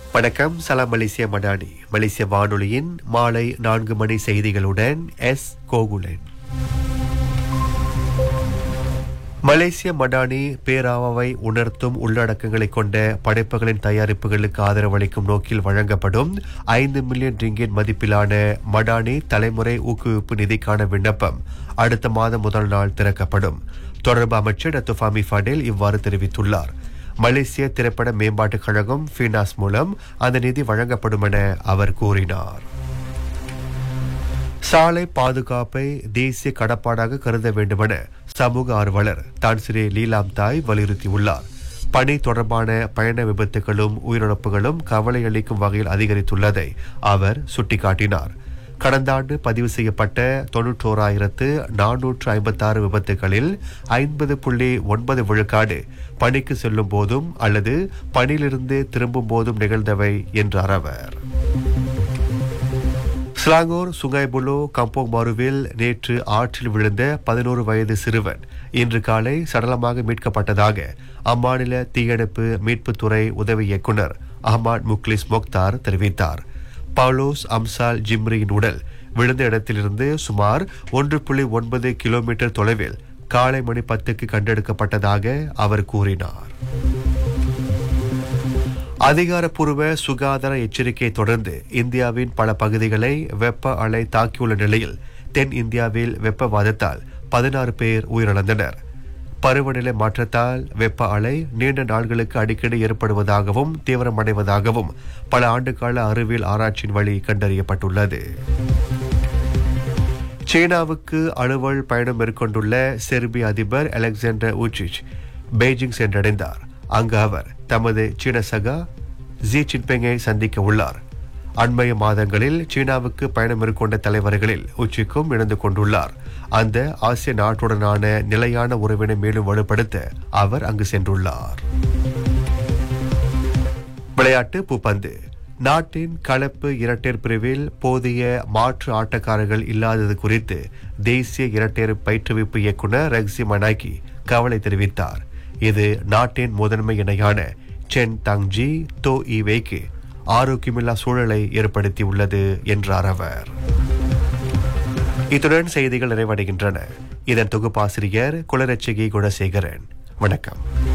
வணக்கம் சலாம் மலேசிய மடானி மலேசிய வானொலியின் மாலை நான்கு மணி செய்திகளுடன் எஸ் கோகுலன் மலேசிய மடானி பேராவை உணர்த்தும் உள்ளடக்கங்களை கொண்ட படைப்புகளின் தயாரிப்புகளுக்கு ஆதரவளிக்கும் நோக்கில் வழங்கப்படும் ஐந்து மில்லியன் ரிங்கிட் மதிப்பிலான மடானி தலைமுறை ஊக்குவிப்பு நிதிக்கான விண்ணப்பம் அடுத்த மாதம் முதல் நாள் திறக்கப்படும் தொடர்பு அமைச்சர் டத்து ஃபாமி ஃபடேல் இவ்வாறு தெரிவித்துள்ளார் மலேசிய திரைப்பட மேம்பாட்டுக் கழகம் ஃபினாஸ் மூலம் அந்த நிதி வழங்கப்படும் என அவர் கூறினார் சாலை பாதுகாப்பை தேசிய கடப்பாடாக கருத வேண்டுமென சமூக ஆர்வலர் தான் ஸ்ரீ லீலாம் தாய் வலியுறுத்தியுள்ளார் பணி தொடர்பான பயண விபத்துகளும் உயிரிழப்புகளும் கவலை அளிக்கும் வகையில் அதிகரித்துள்ளதை அவர் சுட்டிக்காட்டினார் கடந்த ஆண்டு பதிவு செய்யப்பட்ட தொன்னூற்றோராயிரத்து நானூற்று ஐம்பத்தாறு விபத்துகளில் ஐம்பது புள்ளி ஒன்பது விழுக்காடு பணிக்கு செல்லும் போதும் அல்லது பணியிலிருந்து திரும்பும் போதும் நிகழ்ந்தவை என்றார் அவர் ஸ்லாங்கூர் சுங்கைபுலோ கம்போங் மாருவில் நேற்று ஆற்றில் விழுந்த பதினோரு வயது சிறுவன் இன்று காலை சடலமாக மீட்கப்பட்டதாக அம்மாநில தீயணைப்பு மீட்புத்துறை உதவி இயக்குனர் அஹ்மத் முக்லிஸ் மொக்தார் தெரிவித்தார் பவுலோஸ் அம்சால் ஜிம்ரியின் உடல் விழுந்த இடத்திலிருந்து சுமார் ஒன்று புள்ளி ஒன்பது கிலோமீட்டர் தொலைவில் காலை மணி பத்துக்கு கண்டெடுக்கப்பட்டதாக அவர் கூறினார் அதிகாரப்பூர்வ சுகாதார எச்சரிக்கையை தொடர்ந்து இந்தியாவின் பல பகுதிகளை வெப்ப அலை தாக்கியுள்ள நிலையில் தென் இந்தியாவில் வெப்பவாதத்தால் பதினாறு பேர் உயிரிழந்தனர் பருவநிலை மாற்றத்தால் வெப்ப அலை நீண்ட நாள்களுக்கு அடிக்கடி ஏற்படுவதாகவும் தீவிரமடைவதாகவும் பல ஆண்டுகால அறிவியல் ஆராய்ச்சியின் வழி கண்டறியப்பட்டுள்ளது சீனாவுக்கு அலுவல் பயணம் மேற்கொண்டுள்ள செர்பிய அதிபர் அலெக்சாண்டர் ஊச்சிச் பெய்ஜிங் சென்றடைந்தார் அங்கு அவர் தமது சீன சகா ஜி ஜின்பிங்கை சந்திக்க உள்ளார் அண்மைய மாதங்களில் சீனாவுக்கு பயணம் மேற்கொண்ட தலைவர்களில் உச்சிக்கும் இணைந்து கொண்டுள்ளார் அந்த ஆசிய நாட்டுடனான நிலையான உறவினை மேலும் வலுப்படுத்த அவர் அங்கு சென்றுள்ளார் விளையாட்டு பூப்பந்து நாட்டின் கலப்பு இரட்டையர் பிரிவில் போதிய மாற்று ஆட்டக்காரர்கள் இல்லாதது குறித்து தேசிய இரட்டையர் பயிற்றுவிப்பு இயக்குனர் ரெக்ஸி மனாக்கி கவலை தெரிவித்தார் இது நாட்டின் முதன்மை இணையான சென் தங்ஜி தோ இவேக்கு ஆரோக்கியமில்லா சூழலை ஏற்படுத்தியுள்ளது என்றார் அவர் இத்துடன் செய்திகள் நிறைவடைகின்றன இதன் தொகுப்பாசிரியர் குலரட்சகி குணசேகரன் வணக்கம்